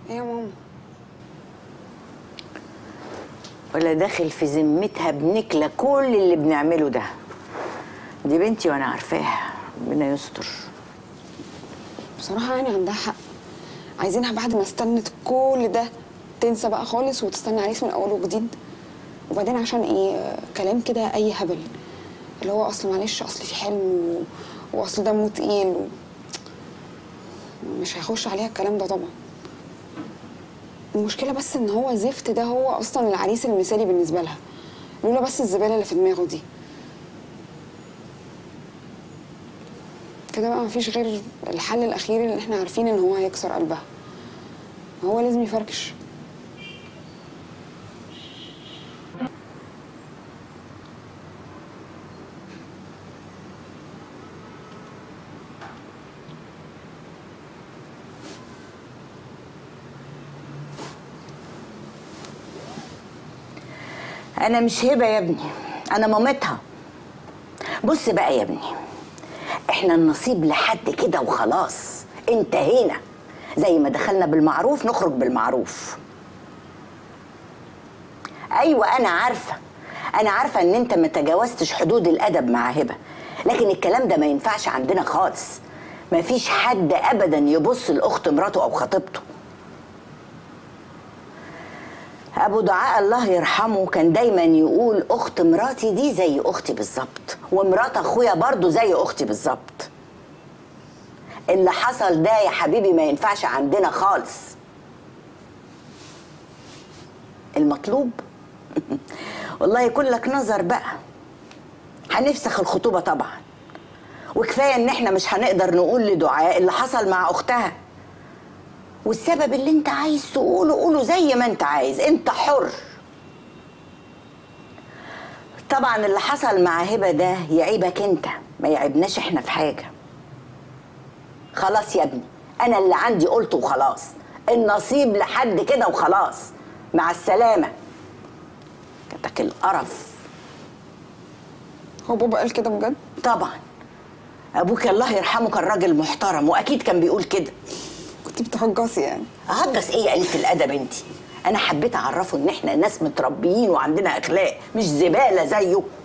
ايه يا ماما ولا داخل في ذمتها بنكلة كل اللي بنعمله ده دي بنتي وانا عارفاها ربنا يستر بصراحه يعني عندها حق عايزينها بعد ما استنت كل ده تنسى بقى خالص وتستنى عريس من اول وجديد وبعدين عشان ايه آه، كلام كده اي هبل اللي هو اصل معلش اصل في حلم و... واصل دمه تقيل و... مش هيخش عليها الكلام ده طبعا المشكله بس ان هو زفت ده هو اصلا العريس المثالي بالنسبه لها لولا بس الزباله اللي في دماغه دي كده بقى مفيش غير الحل الاخير اللي احنا عارفين ان هو هيكسر قلبها هو لازم يفركش انا مش هبه يا ابني انا مامتها بص بقى يا ابني احنا النصيب لحد كده وخلاص انتهينا زي ما دخلنا بالمعروف نخرج بالمعروف ايوه انا عارفه انا عارفه ان انت ما تجاوزتش حدود الادب مع هبه لكن الكلام ده ما ينفعش عندنا خالص مفيش حد ابدا يبص لاخت مراته او خطيبته ابو دعاء الله يرحمه كان دايما يقول اخت مراتي دي زي اختي بالظبط ومرات اخويا برضو زي اختي بالظبط اللي حصل ده يا حبيبي ما ينفعش عندنا خالص المطلوب والله يكون لك نظر بقى هنفسخ الخطوبة طبعا وكفاية ان احنا مش هنقدر نقول لدعاء اللي حصل مع اختها والسبب اللي انت عايز تقوله قوله زي ما انت عايز انت حر طبعا اللي حصل مع هبه ده يعيبك انت ما يعيبناش احنا في حاجه خلاص يا ابني انا اللي عندي قلته وخلاص النصيب لحد كده وخلاص مع السلامه كتك القرف هو بابا قال كده بجد طبعا ابوك الله يرحمه كان راجل محترم واكيد كان بيقول كده كنت بتهجصي يعني اهجس ايه يا قلة الادب انت انا حبيت اعرفه ان احنا ناس متربيين وعندنا اخلاق مش زباله زيه